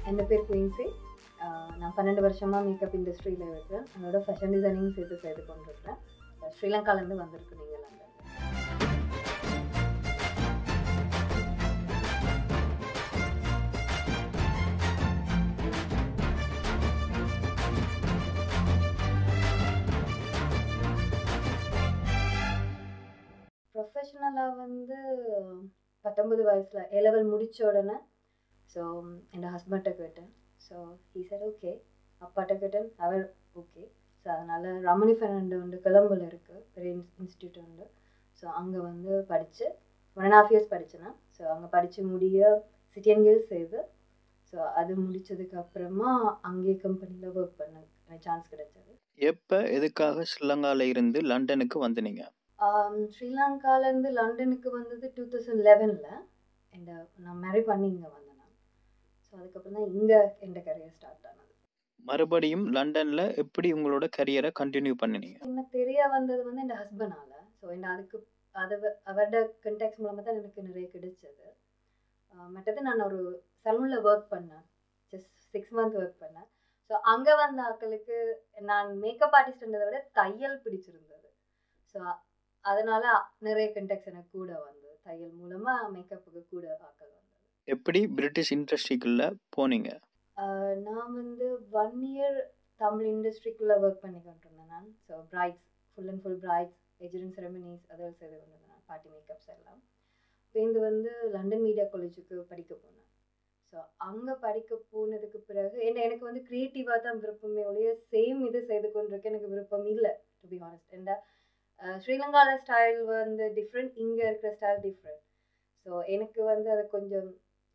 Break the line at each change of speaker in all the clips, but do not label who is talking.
என் பேர் குயின்சி நான் பன்னெண்டு வருஷமாக மேக்கப் இண்டஸ்ட்ரியில் இருக்கிறேன் அதோட ஃபேஷன் டிசைனிங் சேர்த்து செய்து கொண்டிருக்கிறேன் ஸ்ரீலங்காலேருந்து வந்திருக்கு நீங்கள் லண்டன் ப்ரொஃபஷ்னலாக வந்து பத்தொன்பது வயசில் ஏ லெவல் முடித்த உடனே ஸோ என் ஹஸ்பண்ட்டை கேட்டேன் ஸோ ஹீ சார் ஓகே அப்பாட்ட கேட்டேன் அவர் ஓகே ஸோ அதனால் ரமணி ஃபெர்னாண்டோ வந்து கொலம்பில் இருக்குது பெரிய இன்ஸ்டியூட் உண்டு ஸோ அங்கே வந்து படித்து ஒன் அண்ட் ஹாஃப் இயர்ஸ் படித்தேன் ஸோ அங்கே படித்து முடிய சிட்டியன் கேர்ள்ஸ் செய்து ஸோ அது முடித்ததுக்கு அப்புறமா அங்கேயே கம்பெனியில் ஒர்க் பண்ண சான்ஸ் கிடைச்சது
எப்போ எதுக்காக ஸ்ரீலங்காவில் இருந்து லண்டனுக்கு வந்தீங்க
ஸ்ரீலங்காலேருந்து லண்டனுக்கு வந்தது டூ தௌசண்ட் லெவனில் என் நான் மேரி பண்ணி இங்கே வந்தேன் நான் ஸோ அதுக்கப்புறம் தான் இங்கே என் கரியர் ஸ்டார்ட் ஆனது
மறுபடியும் லண்டனில் எப்படி உங்களோட கரியரை கண்டினியூ பண்ணினீங்க
எனக்கு தெரிய வந்தது வந்து என் ஹஸ்பண்டால் ஸோ என் அதுக்கு அது அவரோட கண்டாக்ட்ஸ் மூலமாக தான் எனக்கு நிறைய கிடைச்சது மற்றது நான் ஒரு சலூனில் ஒர்க் பண்ணேன் ஜஸ்ட் சிக்ஸ் மந்த் ஒர்க் பண்ணேன் ஸோ அங்கே வந்த ஆட்களுக்கு நான் மேக்கப் ஆர்டிஸ்ட்ன்றதை விட தையல் பிடிச்சிருந்தது ஸோ அதனால நிறைய கண்டாக்ட்ஸ் எனக்கு கூட வந்தது தையல் மூலமாக மேக்கப்புக்கு கூட ஆக்கள் வந்தது
எப்படி பிரிட்டிஷ் இண்டஸ்ட்ரிக்குள்ளே போனீங்க
நான் வந்து ஒன் இயர் தமிழ் இண்டஸ்ட்ரிக்குள்ளே ஒர்க் பண்ணி கொண்டிருந்தேன் நான் so brides full and full brides எஜுரன் செரமனிஸ் அதெல்லாம் செய்து கொண்டிருந்தேன் நான் பார்ட்டி மேக்கப்ஸ் எல்லாம் பேருந்து வந்து லண்டன் மீடியா காலேஜுக்கு படிக்க போனேன் ஸோ அங்கே படிக்க போனதுக்கு பிறகு என்ன எனக்கு வந்து க்ரியேட்டிவாக தான் விருப்பமே ஒழிய சேம் இது செய்து கொண்டிருக்க எனக்கு விருப்பம் இல்லை டு பி ஹானஸ்ட் ஏண்டா ஸ்ரீலங்காவில் ஸ்டைல் வந்து டிஃப்ரெண்ட் இங்கே இருக்கிற ஸ்டைல் டிஃப்ரெண்ட் ஸோ எனக்கு வந்து அது கொஞ்சம்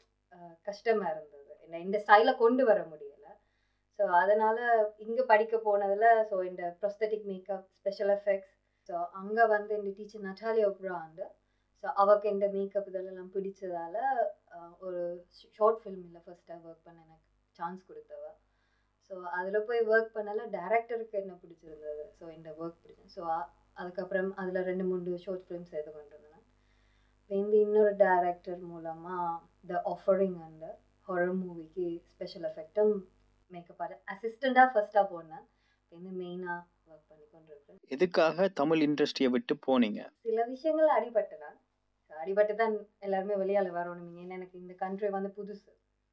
கஷ்டமாக இருந்தது என்ன இந்த ஸ்டைலை கொண்டு வர முடியலை ஸோ அதனால் இங்கே படிக்க போனதில் ஸோ இந்த prosthetic makeup special effects so அங்கே வந்து இந்த டீச்சர் நட்டாலியா ஒப்ராண்டு ஸோ அவக்கு இந்த மேக்கப் இதெல்லாம் பிடிச்சதால ஒரு ஷார்ட் ஃபிலிமில் ஃபஸ்ட்டாக ஒர்க் பண்ண எனக்கு சான்ஸ் கொடுத்தவ ஸோ அதில் போய் ஒர்க் பண்ணல டேரக்டருக்கு என்ன பிடிச்சிருந்தது ஸோ இந்த ஒர்க் பிடிச்சது ஸோ அதுக்கப்புறம் அதில் ரெண்டு மூணு ஷார்ட் ஃபிலிம்ஸ் எது கொண்டிருந்தேன் இந்த இன்னொரு டேரக்டர் மூலமாக த ஆஃபரிங் அந்த ஹொரர் மூவிக்கு ஸ்பெஷல் எஃபெக்டும் மேக்கப் ஆர்ட் அசிஸ்டண்ட்டாக ஃபஸ்ட்டாக போனேன் இந்த மெயினாக ஒர்க் பண்ணி கொண்டிருக்கேன்
எதுக்காக தமிழ் இண்டஸ்ட்ரியை விட்டு போனீங்க
சில விஷயங்கள் அடிபட்டு நான் அடிபட்டு தான் எல்லாருமே வெளியால் வரணும் ஏன்னா எனக்கு இந்த கண்ட்ரி வந்து புதுசு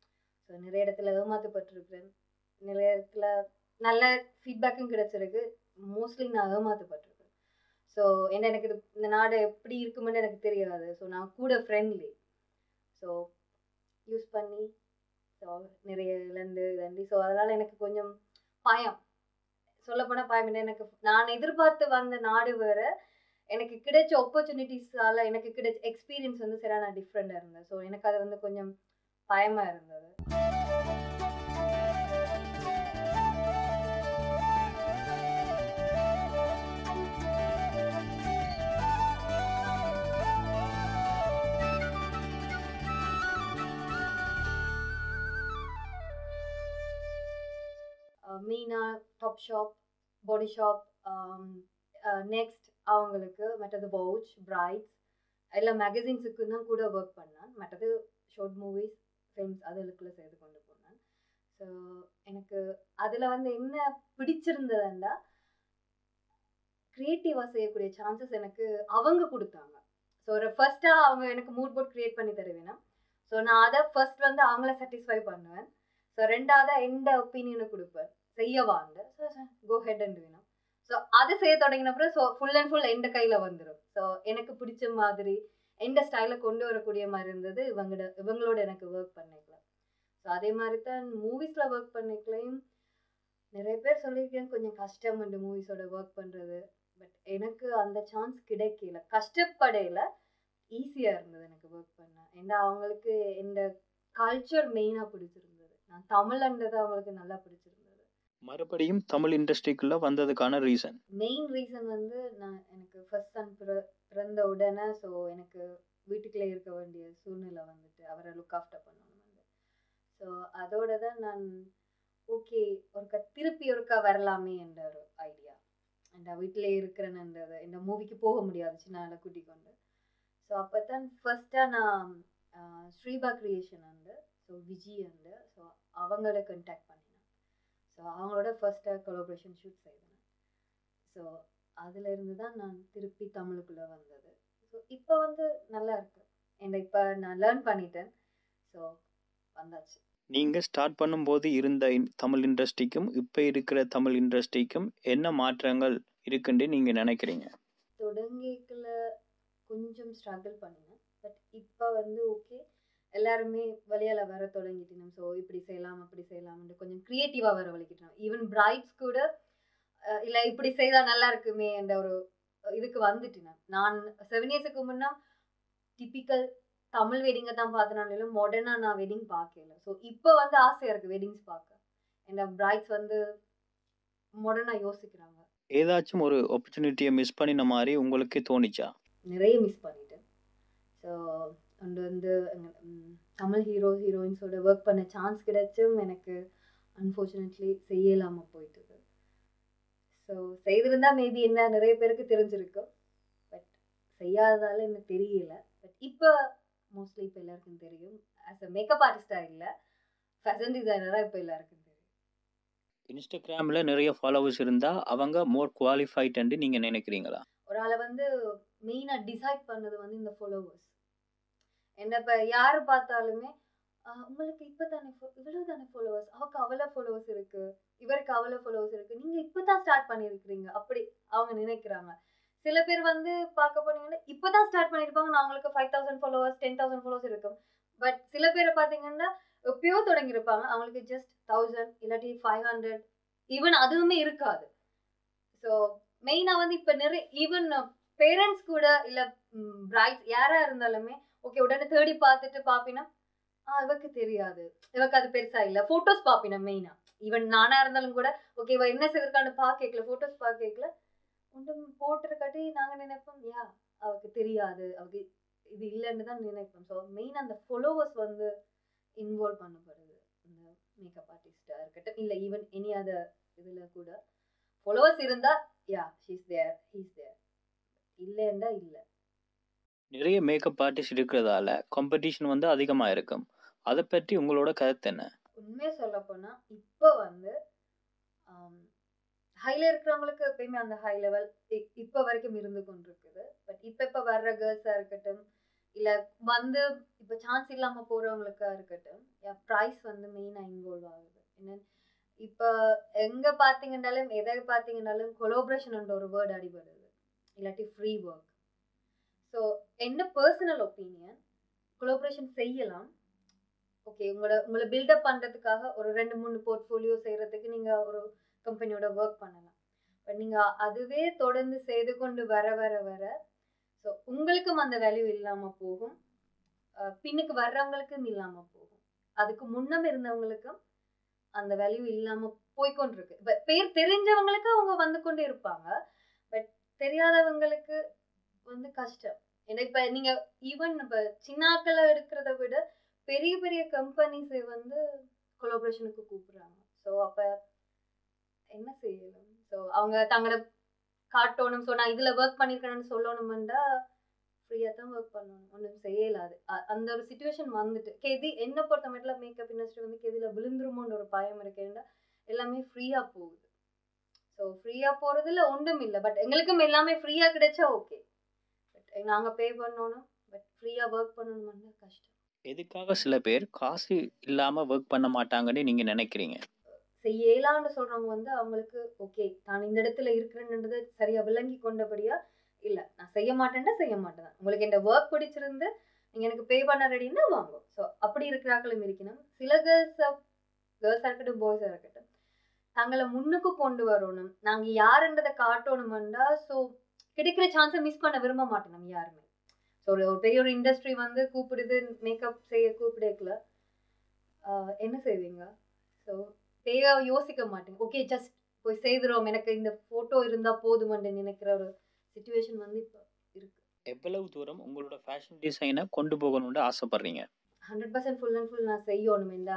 ஸோ நிறைய இடத்துல ஏமாற்றப்பட்டிருக்கிறேன் நிறைய இடத்துல நல்ல ஃபீட்பேக்கும் கிடைச்சிருக்கு மோஸ்ட்லி நான் ஏமாற்றப்பட்டிருக்கேன் ஸோ என்ன எனக்கு இது இந்த நாடு எப்படி இருக்குமென்னு எனக்கு தெரியாது ஸோ நான் கூட ஃப்ரெண்ட்லி ஸோ யூஸ் பண்ணி ஸோ நிறைய இழந்து இதாண்டி ஸோ அதனால் எனக்கு கொஞ்சம் பயம் சொல்லப்போனால் பயம் என்ன எனக்கு நான் எதிர்பார்த்து வந்த நாடு வேறு எனக்கு கிடைச்ச ஆப்பர்ச்சுனிட்டிஸால் எனக்கு கிடைச்ச எக்ஸ்பீரியன்ஸ் வந்து சரியான டிஃப்ரெண்ட்டாக இருந்தது ஸோ எனக்கு அது வந்து கொஞ்சம் பயமாக இருந்தது Meena top shop body shop next அவங்களுக்கு மற்றது வவுச் பிரைட்ஸ் எல்லா மேகசின்ஸுக்கு தான் கூட ஒர்க் பண்ணேன் மற்றது ஷார்ட் மூவிஸ் ஃபிலிம்ஸ் அதுகளுக்குள்ள செய்து கொண்டு போனேன் ஸோ எனக்கு அதில் வந்து என்ன பிடிச்சிருந்ததுண்டா க்ரியேட்டிவாக செய்யக்கூடிய சான்சஸ் எனக்கு அவங்க கொடுத்தாங்க ஸோ ஒரு ஃபர்ஸ்ட்டாக அவங்க எனக்கு மூட் போர்ட் க்ரியேட் பண்ணி தருவேன் ஸோ நான் அதை ஃபர்ஸ்ட் வந்து அவங்கள சாட்டிஸ்ஃபை பண்ணுவேன் ஸோ ரெண்டாவதாக எந்த ஒப்பீனியனை கொடுப்பேன் செய்யவாங்க ஸோ கோ ஹெட் அண்ட் வேணும் ஸோ அது செய்ய தொடங்கின அப்புறம் ஸோ ஃபுல் அண்ட் ஃபுல் எந்த கையில் வந்துடும் ஸோ எனக்கு பிடிச்ச மாதிரி எந்த ஸ்டைலில் கொண்டு வரக்கூடிய மாதிரி இருந்தது இவங்களோட இவங்களோட எனக்கு ஒர்க் பண்ணிக்கலாம் ஸோ அதே மாதிரி தான் மூவிஸில் ஒர்க் பண்ணிக்கலையும் நிறைய பேர் சொல்லியிருக்கேன் கொஞ்சம் கஷ்டம் இந்த மூவிஸோட ஒர்க் பண்ணுறது பட் எனக்கு அந்த சான்ஸ் கிடைக்கல கஷ்டப்படையில் ஈஸியாக இருந்தது எனக்கு ஒர்க் பண்ண ஏன்னா அவங்களுக்கு இந்த கல்ச்சர் மெயினாக பிடிச்சிருந்தது நான் தமிழ்ன்றது அவங்களுக்கு நல்லா பிடிச்சிருந்தது
மறுபடியும் தமிழ் இண்டஸ்ட்ரிக்குள்ளே வந்ததுக்கான ரீசன்
மெயின் ரீசன் வந்து நான் எனக்கு ஃபர்ஸ்ட் சன் பிற பிறந்த உடனே ஸோ எனக்கு வீட்டுக்குள்ளே இருக்க வேண்டிய சூழ்நிலை வந்துட்டு அவரை லுக் ஆஃப்டர் பண்ணணும் வந்து ஸோ அதோட தான் நான் ஓகே ஒருக்கா திருப்பி ஒருக்கா வரலாமே என்ற ஒரு ஐடியா அந்த வீட்டிலே இருக்கிறேன்ன்றது இந்த மூவிக்கு போக முடியாது சின்ன கூட்டிக் கொண்டு ஸோ அப்போ தான் ஃபஸ்ட்டாக நான் ஸ்ரீபா கிரியேஷன் வந்து ஸோ ஸோ விஜி அந்த ஸோ அவங்கள கண்டாக்ட் பண்ணினேன் ஸோ அவங்களோட ஃபர்ஸ்ட்டாக கொலாபரேஷன் ஷூட் செய்தேன் ஸோ அதுலேருந்து தான் நான் திருப்பி தமிழுக்குள்ளே வந்தது ஸோ இப்போ வந்து நல்லா இருக்கு என்ன இப்போ நான் லேர்ன் பண்ணிட்டேன் ஸோ வந்தாச்சு
நீங்கள் ஸ்டார்ட் பண்ணும்போது இருந்த இன்- தமிழ் இண்டஸ்ட்ரிக்கும் இப்போ இருக்கிற தமிழ் இண்டஸ்ட்ரிக்கும் என்ன மாற்றங்கள் இருக்குன்னு நீங்கள் நினைக்கிறீங்க
தொடங்கிக்கல கொஞ்சம் ஸ்ட்ரகிள் பண்ணினேன் பட் இப்போ வந்து ஓகே எல்லாருமே வழியால் வர தொடங்கிட்டோம் ஸோ இப்படி செய்யலாம் அப்படி செய்யலாம்னு கொஞ்சம் க்ரியேட்டிவாக வர வலிக்கிட்டோம் ஈவன் பிரைட்ஸ் கூட இல்லை இப்படி செய்தால் நல்லா இருக்குமே என்ற ஒரு இதுக்கு வந்துட்டேன் நான் செவன் இயர்ஸுக்கு முன்னா டிப்பிக்கல் தமிழ் வெட்டிங்கை தான் பார்த்தனாலும் மாடர்னாக நான் வெட்டிங் பார்க்கல ஸோ இப்போ வந்து ஆசையாக இருக்குது வெட்டிங்ஸ் பார்க்க என் பிரைட்ஸ் வந்து மாடர்னாக யோசிக்கிறாங்க
ஏதாச்சும் ஒரு ஆப்பர்ச்சுனிட்டியை மிஸ் பண்ணின மாதிரி உங்களுக்கே தோணிச்சா
நிறைய மிஸ் பண்ணிட்டேன் ஸோ அண்ட் வந்து அங்க, ம், தமிழ் ஹீரோ ஹீரோயின்ஸோட ஒர்க் பண்ண சான்ஸ் கிடைச்சும் எனக்கு அன்ஃபார்ச்சுனேட்லி செய்யலாமல் போயிட்டுது ஸோ செய்திருந்தா மேபி என்ன நிறைய பேருக்கு தெரிஞ்சிருக்கும் பட் செய்யாததால எனக்கு தெரியல பட் இப்போ மோஸ்ட்லி இப்போ எல்லாருக்கும் தெரியும் ஆஸ் அ மேக்கப் ஆர்டிஸ்டாக இல்லை ஃபேஷன் டிசைனராக இப்போ எல்லாருக்கும் தெரியும்
இன்ஸ்டாகிராமில் நிறைய ஃபாலோவர்ஸ் இருந்தால் அவங்க மோர் குவாலிஃபைட்ன்னு நீங்கள் நினைக்கிறீங்களா
ஒரு ஆளை வந்து மெயினாக டிசைட் பண்ணது வந்து இந்த ஃபாலோவர்ஸ் என்ன இப்போ யார் பார்த்தாலுமே ஆஹ் உங்களுக்கு இப்போ தானே இவ்வளோ தானே ஃபாலோவர்ஸ் அவருக்கு அவ்வளோ ஃபாலோவர்ஸ் இருக்கு இவருக்கு அவ்வளோ ஃபாலோவர்ஸ் இருக்கு நீங்கள் இப்போ தான் ஸ்டார்ட் பண்ணியிருக்கிறீங்க அப்படி அவங்க நினைக்கிறாங்க சில பேர் வந்து பார்க்க போனீங்கன்னா இப்போ தான் ஸ்டார்ட் பண்ணியிருப்பாங்க நான் அவங்களுக்கு five thousand followers ten thousand followers இருக்கும் பட் சில பேரை பார்த்தீங்கன்னா எப்பயோ தொடங்கியிருப்பாங்க அவங்களுக்கு ஜஸ்ட் தௌசண்ட் இல்லாட்டி ஃபைவ் ஹண்ட்ரட் ஈவன் அதுவுமே இருக்காது ஸோ மெயினாக வந்து இப்போ நிறைய ஈவன் பேரண்ட்ஸ் கூட இல்லை பிரைட்ஸ் யாராக இருந்தாலுமே ஓகே உடனே தேடி பார்த்துட்டு பார்ப்பினா ஆ இவக்கு தெரியாது இவக்கு அது பெருசா இல்லை ஃபோட்டோஸ் பார்ப்பினா மெயினாக ஈவன் நானா இருந்தாலும் கூட ஓகே இவ என்ன செய்திருக்கான்னு பார்க்கல ஃபோட்டோஸ் பார்க்கல ஒன்றும் போட்டிருக்காட்டி நாங்கள் நினைப்போம் யா அவருக்கு தெரியாது அவருக்கு இது இல்லைன்னு தான் நினைப்போம் ஸோ மெயின் அந்த ஃபாலோவர்ஸ் வந்து இன்வால்வ் பண்ணப்படுது இந்த மேக்கப் ஆர்டிஸ்டாக இருக்கட்டும் இல்லை ஈவன் எனி அதர் இதில் கூட ஃபாலோவர்ஸ் இருந்தால் யா ஷீஸ் தேர் ஹீஸ் தேர் இல்லைண்டா இல்லை
நிறைய மேக்கப் ஆர்டிஸ்ட் இருக்கிறதால காம்படிஷன் வந்து அதிகமாக இருக்கும் அதை பற்றி உங்களோட கருத்து என்ன
உண்மையாக சொல்ல போனால் இப்போ வந்து ஹைல இருக்கிறவங்களுக்கு எப்பயுமே அந்த ஹை லெவல் இப்போ வரைக்கும் இருந்து கொண்டிருக்குது பட் இப்போ இப்போ வர்ற கேர்ள்ஸாக இருக்கட்டும் இல்லை வந்து இப்போ சான்ஸ் இல்லாமல் போகிறவங்களுக்கா இருக்கட்டும் ப்ரைஸ் வந்து மெயினாக இன்வால்வ் ஆகுது என்ன இப்போ எங்கே பார்த்தீங்கன்னாலும் எதை பார்த்தீங்கன்னாலும் கொலோபரேஷன்ன்ற ஒரு வேர்டு அடிபடுது இல்லாட்டி ஃப்ரீ ஒர்க் ஸோ என்ன பர்சனல் ஒப்பீனியன் கொலோபரேஷன் செய்யலாம் ஓகே உங்களோட உங்களை பில்டப் பண்ணுறதுக்காக ஒரு ரெண்டு மூணு போர்ட்ஃபோலியோ செய்கிறதுக்கு நீங்கள் ஒரு கம்பெனியோட ஒர்க் பண்ணலாம் பட் நீங்கள் அதுவே தொடர்ந்து செய்து கொண்டு வர வர வர ஸோ உங்களுக்கும் அந்த வேல்யூ இல்லாமல் போகும் அஹ் பின்னுக்கு வர்றவங்களுக்கும் இல்லாமல் போகும் அதுக்கு முன்னம் இருந்தவங்களுக்கும் அந்த வேல்யூ இல்லாமல் போய்கொண்டிருக்கு இப்போ பேர் தெரிஞ்சவங்களுக்கு அவங்க வந்து கொண்டே இருப்பாங்க பட் தெரியாதவங்களுக்கு வந்து கஷ்டம் ஏன்னா இப்போ நீங்கள் ஈவன் இப்போ சின்னாக்களை எடுக்கிறத விட பெரிய பெரிய கம்பெனிஸை வந்து கொலாபரேஷனுக்கு கூப்பிடுறாங்க ஸோ அப்போ என்ன செய்யலாம் ஸோ அவங்க தங்களோட காட்டணும் ஸோ நான் இதில் ஒர்க் பண்ணியிருக்கேன்னு சொல்லணுமெண்டா ஃப்ரீயாக தான் ஒர்க் பண்ணணும் ஒன்றும் செய்யலாது அ- அந்த ஒரு சுச்சுவேஷன் வந்துட்டு கெதி என்னை பொறுத்த மட்டும் மேக்கப் இண்டஸ்ட்ரி வந்து கெதியில் விழுந்துருமோன்ற ஒரு பயம் இருக்கேன்டா எல்லாமே ஃப்ரீயாக போகுது ஸோ ஃப்ரீயாக போகிறதுல ஒன்றும் இல்லை பட் எங்களுக்கும் எல்லாமே ஃப்ரீயாக கிடைச்சா ஓகே பட் நாங்கள் பே பண்ணணும் பட் ஃப்ரீயாக ஒர்க் பண்ணணும்னா கஷ்டம்
எதுக்காக சில பேர் காசு இல்லாமல் ஒர்க் பண்ண மாட்டாங்கன்னு நீங்கள் நினைக்கிறீங்க
செய்யலான்னு சொல்றவங்க வந்து அவங்களுக்கு ஓகே நான் இந்த இடத்துல இருக்கிறேன்ன்றது சரியா விளங்கி கொண்டபடியா இல்ல நான் செய்ய மாட்டேன்னா செய்ய மாட்டேன் உங்களுக்கு இந்த ஒர்க் பிடிச்சிருந்து நீங்க எனக்கு பே பண்ண ரெடின்னா வாங்கும் ஸோ அப்படி இருக்கிறாக்களும் இருக்கணும் சில கேர்ள்ஸ் கேர்ள்ஸாக இருக்கட்டும் பாய்ஸாக இருக்கட்டும் தங்களை முன்னுக்கு கொண்டு வரணும் நாங்க யாருன்றதை காட்டணுமெண்டா ஸோ கிடைக்கிற சான்ஸை மிஸ் பண்ண விரும்ப மாட்டோம் நம்ம யாருமே ஸோ ஒரு ஒரு பெரிய ஒரு இண்டஸ்ட்ரி வந்து கூப்பிடுது மேக்கப் செய்ய கூப்பிடக்கல ஆஹ் என்ன செய்வீங்க ஸோ பேயா யோசிக்க மாட்டேங்க ஓகே ஜஸ்ட் போய் செய்துறோம் எனக்கு இந்த ஃபோட்டோ இருந்தால் போதுமன்னு நினைக்கிற ஒரு சுச்சுவேஷன் வந்து இப்போ இருக்கு
எவ்வளவு தூரம் உங்களோட ஃபேஷன் டிசைனை கொண்டு போகணும்னு ஆசைப்படுறீங்க
hundred percent full and full நான் செய்யணும் இந்த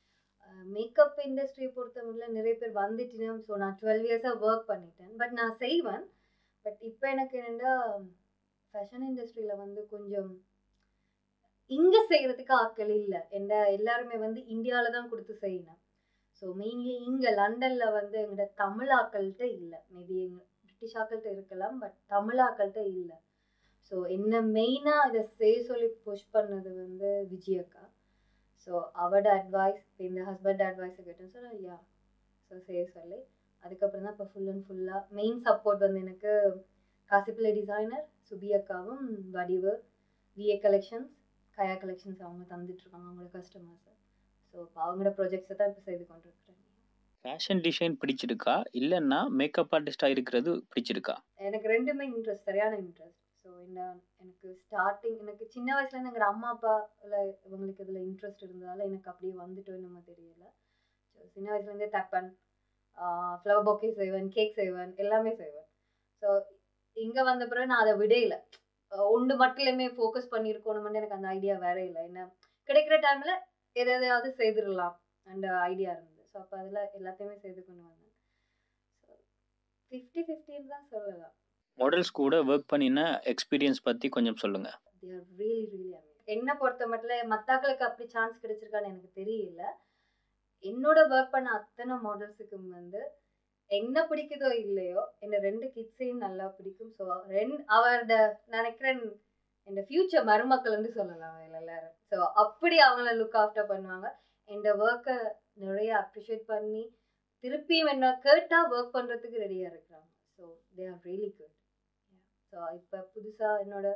மேக்கப் இண்டஸ்ட்ரியை பொறுத்தவரையில் நிறைய பேர் வந்துட்டேன் ஸோ நான் டுவெல் இயர்ஸாக ஒர்க் பண்ணிட்டேன் பட் நான் செய்வேன் பட் இப்போ எனக்கு என்னென்னா ஃபேஷன் இண்டஸ்ட்ரியில் வந்து கொஞ்சம் இங்க செய்யறதுக்கு ஆட்கள் இல்லை எந்த எல்லாருமே வந்து இந்தியாவில தான் கொடுத்து செய்யணும் ஸோ மெயின்லி இங்க லண்டன்ல வந்து எங்கட தமிழ் ஆக்கள்கிட்ட இல்லை மேபி எங்க பிரிட்டிஷ் ஆக்கள்கிட்ட இருக்கலாம் பட் தமிழ் ஆக்கள்கிட்ட இல்லை ஸோ என்ன மெயினாக இதை செய்ய சொல்லி புஷ் பண்ணது வந்து விஜயக்கா ஸோ அவட அட்வைஸ் இந்த ஹஸ்பண்ட் அட்வைஸை கேட்டேன் சார் யா ஸோ செய்ய சொல்லி அதுக்கப்புறம் தான் இப்போ ஃபுல் அண்ட் ஃபுல்லாக மெயின் சப்போர்ட் வந்து எனக்கு காசிப்பிள்ளை டிசைனர் சுபி அக்காவும் வடிவு விஏ கலெக்ஷன்ஸ் கயா கலெக்ஷன்ஸ் அவங்க தந்துட்டுருக்காங்க அவங்களோட கஸ்டமர்ஸை ஸோ இப்போ அவங்களோட ப்ராஜெக்ட்ஸை தான் இப்போ செய்து கொண்டிருக்கிறேன்
ஃபேஷன் டிசைன் பிடிச்சிருக்கா இல்லைன்னா மேக்கப் ஆர்டிஸ்டாக இருக்கிறது பிடிச்சிருக்கா
எனக்கு ரெண்டுமே இன்ட்ரெஸ்ட் சரியான இன்ட்ரெஸ்ட் ஸோ இந்த எனக்கு ஸ்டார்டிங் எனக்கு சின்ன வயசுலேருந்து எங்கள் அம்மா அப்பாவில் இவங்களுக்கு இதில் இன்ட்ரெஸ்ட் இருந்ததால் எனக்கு அப்படியே வந்துட்டோம் நம்ம தெரியல ஸோ சின்ன வயசுலேருந்தே தப்பன் ஃப்ளவர் பொக்கே செய்வேன் கேக் செய்வேன் எல்லாமே செய்வேன் ஸோ இங்கே வந்த பிறகு நான் அதை விடையில ஒன்று மட்டுமே ஃபோக்கஸ் பண்ணியிருக்கணும்னு எனக்கு அந்த ஐடியா வேற இல்லை என்ன கிடைக்கிற டைமில் எதை எதையாவது செய்திடலாம் அந்த ஐடியா இருந்தது ஸோ அப்போ அதில் எல்லாத்தையுமே செய்து கொண்டு வந்தேன் ஸோ ஃபிஃப்டி ஃபிஃப்டின்னு தான் சொல்லலாம்
மாடல்ஸ் கூட ஒர்க் பண்ணின எக்ஸ்பீரியன்ஸ் பற்றி கொஞ்சம் சொல்லுங்கள்
they are really really amazing என்னை பொறுத்த மட்டும் மத்தாக்களுக்கு அப்படி சான்ஸ் கிடைச்சிருக்கான்னு எனக்கு தெரியல என்னோட ஒர்க் பண்ண அத்தனை மாடல்ஸுக்கும் வந்து என்ன பிடிக்குதோ இல்லையோ என்ன ரெண்டு கிட்ஸையும் நல்லா பிடிக்கும் ஸோ ரெண்டு அவரோட நினைக்கிறேன் இந்த ஃபியூச்சர் மருமக்கள்னு சொல்லலாம் அவங்க எல்லாரும் ஸோ அப்படி அவங்கள லுக் ஆஃப்டர் பண்ணுவாங்க இந்த ஒர்க்கை நிறைய அப்ரிஷியேட் பண்ணி திருப்பியும் என்ன கேட்டால் ஒர்க் பண்ணுறதுக்கு ரெடியாக இருக்கிறாங்க so they are really good so இப்போ புதுசாக என்னோட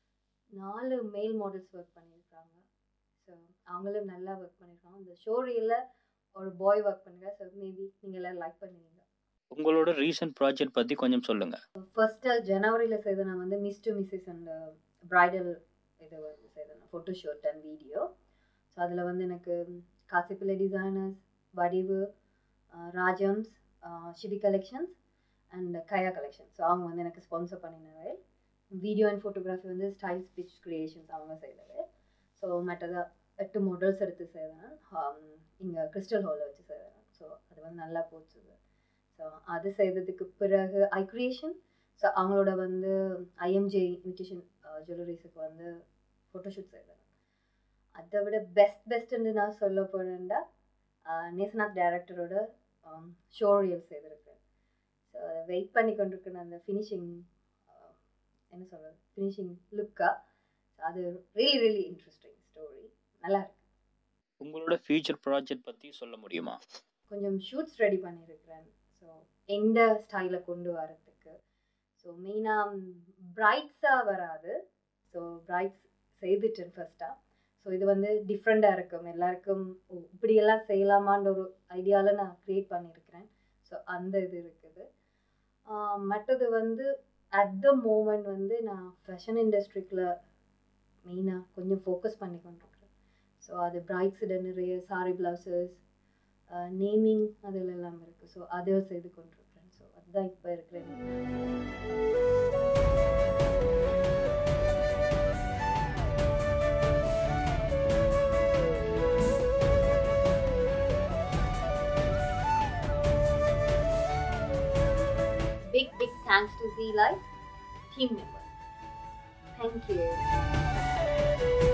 நாலு மெயில் மாடல்ஸ் ஒர்க் பண்ணியிருக்காங்க ஸோ அவங்களும் நல்லா ஒர்க் பண்ணியிருக்காங்க இந்த ஷோரியில் ஒரு பாய் ஒர்க் பண்ணுங்க ஸோ மேபி நீங்கள் எல்லாம் லைக் பண்ணுவீங்க
உங்களோட ரீசன்ட் ப்ராஜெக்ட் பற்றி கொஞ்சம் சொல்லுங்கள்
ஃபர்ஸ்ட்டு ஜனவரியில் செய்த நான் வந்து miss to missus and bridal இது வந்து செய்தேன் photo shoot and video so அதில் வந்து எனக்கு Kasipillai designers Vadivu Rajams Shivi collections and Kaya collection so அவங்க வந்து எனக்கு ஸ்பான்சர் பண்ணினது வீடியோ அண்ட் ஃபோட்டோகிராஃபி வந்து ஸ்டைல் ஸ்பிச் கிரியேஷன்ஸ் அவங்க செய்தது ஸோ மற்றதாக எட்டு மாடல்ஸ் எடுத்து செய்தேன் இங்கே கிறிஸ்டல் ஹாலில் வச்சு செய்தேன் ஸோ அது வந்து நல்லா போச்சுது ஸோ அது செய்ததுக்கு பிறகு ஐ கிரியேஷன் ஸோ அவங்களோட வந்து ஐஎம்ஜே இன்விடேஷன் ஜுவல்லரிஸுக்கு வந்து ஃபோட்டோஷூட் செய்தேன் அதை விட பெஸ்ட் பெஸ்ட்டுன்னு நான் சொல்ல போனேன்டா நேசநாத் டேரக்டரோட ஷோரியல் செய்திருக்கேன் ஸோ அதை வெயிட் பண்ணி கொண்டிருக்கேன் அந்த ஃபினிஷிங் என்ன சொல்கிறது ஃபினிஷிங் லுக்காக அது ரியலி ரியலி இன்ட்ரெஸ்டிங் ஸ்டோரி நல்லா இருக்கு
உங்களோட ஃபியூச்சர் ப்ராஜெக்ட் பற்றி சொல்ல முடியுமா
கொஞ்சம் ஷூட்ஸ் ரெடி பண்ணியிருக்கிறேன் ஸோ எந்த ஸ்டைலில் கொண்டு வரத்துக்கு ஸோ மெயினாக பிரைட்ஸாக வராது ஸோ பிரைட்ஸ் செய்துட்டேன் ஃபர்ஸ்ட்டாக ஸோ இது வந்து டிஃப்ரெண்ட்டாக இருக்கும் எல்லாருக்கும் ஓ, இப்படியெல்லாம் செய்யலாமான்ற ஒரு ஐடியாவில் நான் க்ரியேட் பண்ணியிருக்கிறேன் ஸோ அந்த இது இருக்குது ஆஹ் மற்றது வந்து அட் த மூமெண்ட் வந்து நான் ஃபேஷன் இண்டஸ்ட்ரிக்கில் மெயினாக கொஞ்சம் ஃபோக்கஸ் பண்ணி கொண்டிருக்கிறேன் ஸோ அது பிரைட்ஸிட நிறைய சாரி ப்ளவுசஸ் நேமிங் அதில் எல்லாம் இருக்குது ஸோ அதை செய்து கொண்டிருக்கிறேன் ஸோ அதுதான் இப்போ இருக்கிற Big, big thanks to Z Life team members. Thank you.